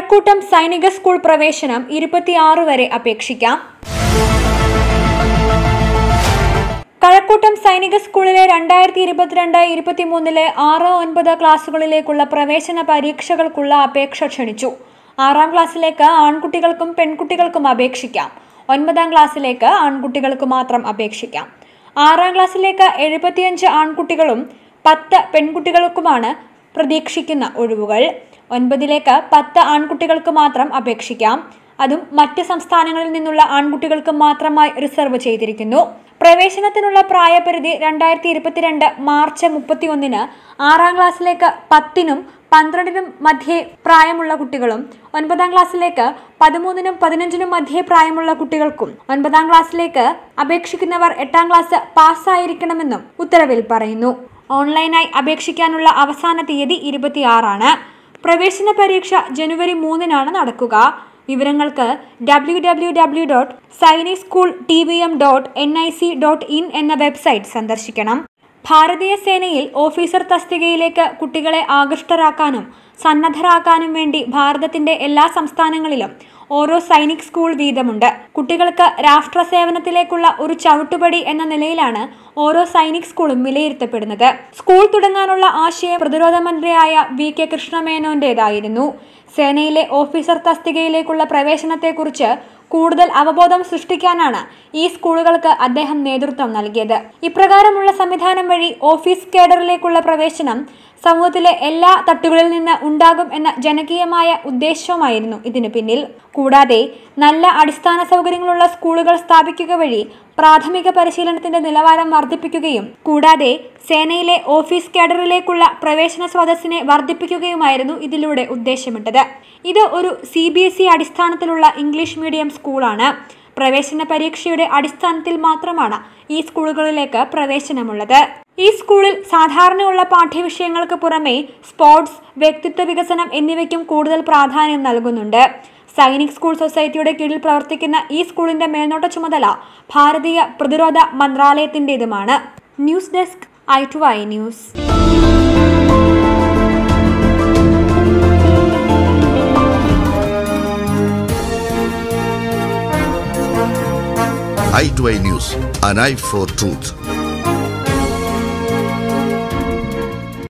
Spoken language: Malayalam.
കഴക്കൂട്ടം സൈനിക സ്കൂൾ പ്രവേശനം ഇരുപത്തിയാറ് വരെ അപേക്ഷിക്കാം കഴക്കൂട്ടം സൈനിക സ്കൂളിലെ രണ്ടായിരത്തി ഇരുപത്തിരണ്ട് ഇരുപത്തിമൂന്നിലെ ആറ് ഒൻപത് ക്ലാസുകളിലേക്കുള്ള പ്രവേശന പരീക്ഷകൾക്കുള്ള അപേക്ഷ ക്ഷണിച്ചു ആറാം ക്ലാസ്സിലേക്ക് ആൺകുട്ടികൾക്കും പെൺകുട്ടികൾക്കും അപേക്ഷിക്കാം ഒൻപതാം ക്ലാസ്സിലേക്ക് ആൺകുട്ടികൾക്ക് മാത്രം അപേക്ഷിക്കാം ആറാം ക്ലാസ്സിലേക്ക് എഴുപത്തിയഞ്ച് ആൺകുട്ടികളും പത്ത് പെൺകുട്ടികൾക്കുമാണ് പ്രതീക്ഷിക്കുന്ന ഒഴിവുകൾ ഒൻപതിലേക്ക് പത്ത് ആൺകുട്ടികൾക്ക് മാത്രം അപേക്ഷിക്കാം അതും മറ്റ് സംസ്ഥാനങ്ങളിൽ നിന്നുള്ള ആൺകുട്ടികൾക്ക് മാത്രമായി റിസർവ് ചെയ്തിരിക്കുന്നു പ്രവേശനത്തിനുള്ള പ്രായപരിധി രണ്ടായിരത്തി ഇരുപത്തിരണ്ട് മാർച്ച് മുപ്പത്തിയൊന്നിന് ആറാം ക്ലാസ്സിലേക്ക് പത്തിനും പന്ത്രണ്ടിനും മധ്യേ പ്രായമുള്ള കുട്ടികളും ഒൻപതാം ക്ലാസ്സിലേക്ക് പതിമൂന്നിനും പതിനഞ്ചിനും മധ്യേ പ്രായമുള്ള കുട്ടികൾക്കും ഒൻപതാം ക്ലാസ്സിലേക്ക് അപേക്ഷിക്കുന്നവർ എട്ടാം ക്ലാസ് പാസ്സായിരിക്കണമെന്നും ഉത്തരവിൽ പറയുന്നു ഓൺലൈനായി അപേക്ഷിക്കാനുള്ള അവസാന തീയതി ഇരുപത്തിയാറാണ് പ്രവേശന പരീക്ഷ ജനുവരി മൂന്നിനാണ് നടക്കുക വിവരങ്ങൾക്ക് W W W dot Sainik school T V M dot N I C dot in എന്ന വെബ്സൈറ്റ് സന്ദർശിക്കണം ഭാരതീയ സേനയിൽ ഓഫീസർ തസ്തികയിലേക്ക് കുട്ടികളെ ആകൃഷ്ടരാക്കാനും സന്നദ്ധരാക്കാനും വേണ്ടി ഭാരതത്തിന്റെ എല്ലാ സംസ്ഥാനങ്ങളിലും ഓരോ സൈനിക് സ്കൂൾ വീതമുണ്ട് കുട്ടികൾക്ക് രാഷ്ട്ര സേവനത്തിലേക്കുള്ള ഒരു ചവിട്ടുപടി എന്ന നിലയിലാണ് ഓരോ സൈനിക് സ്കൂളും വിലയിരുത്തപ്പെടുന്നത് സ്കൂൾ തുടങ്ങാനുള്ള ആശയം പ്രതിരോധ മന്ത്രിയായ വി കെ കൃഷ്ണമേനോന്റേതായിരുന്നു സേനയിലെ ഓഫീസർ തസ്തികയിലേക്കുള്ള പ്രവേശനത്തെക്കുറിച്ച് കൂടുതൽ അവബോധം സൃഷ്ടിക്കാനാണ് ഈ സ്കൂളുകൾക്ക് അദ്ദേഹം നേതൃത്വം നൽകിയത് ഇപ്രകാരമുള്ള സംവിധാനം വഴി ഓഫീസ് കേഡറിലേക്കുള്ള പ്രവേശനം സമൂഹത്തിലെ എല്ലാ തട്ടുകളിൽ നിന്ന് ഉണ്ടാകും എന്ന ജനകീയമായ ഉദ്ദേശവുമായിരുന്നു ഇതിനു പിന്നിൽ കൂടാതെ നല്ല അടിസ്ഥാന സൗകര്യങ്ങളുള്ള സ്കൂളുകൾ സ്ഥാപിക്കുക വഴി പ്രാഥമിക പരിശീലനത്തിന്റെ നിലവാരം വർദ്ധിപ്പിക്കുകയും കൂടാതെ സേനയിലെ ഓഫീസ് കേഡറിലേക്കുള്ള പ്രവേശന സ്രോതസ്സിനെ വർദ്ധിപ്പിക്കുകയുമായിരുന്നു ഇതിലൂടെ ഉദ്ദേശമിട്ടത് ഇത് ഒരു സി ബി എസ് ഇ അടിസ്ഥാനത്തിലുള്ള ഇംഗ്ലീഷ് മീഡിയം സ്കൂളാണ് പ്രവേശന പരീക്ഷയുടെ അടിസ്ഥാനത്തിൽ മാത്രമാണ് ഈ സ്കൂളുകളിലേക്ക് പ്രവേശനമുള്ളത് ഈ സ്കൂളിൽ സാധാരണയുള്ള പാഠ്യവിഷയങ്ങൾക്ക് പുറമെ സ്പോർട്സ് വ്യക്തിത്വ വികസനം എന്നിവയ്ക്കും കൂടുതൽ പ്രാധാന്യം നൽകുന്നുണ്ട് സൈനിക് സ്കൂൾ സൊസൈറ്റിയുടെ കീഴിൽ പ്രവർത്തിക്കുന്ന ഈ സ്കൂളിന്റെ മേൽനോട്ട ചുമതല ഭാരതീയ പ്രതിരോധ മന്ത്രാലയത്തിന്റേതുമാണ് news desk I two I news i2i News, an eye for truth.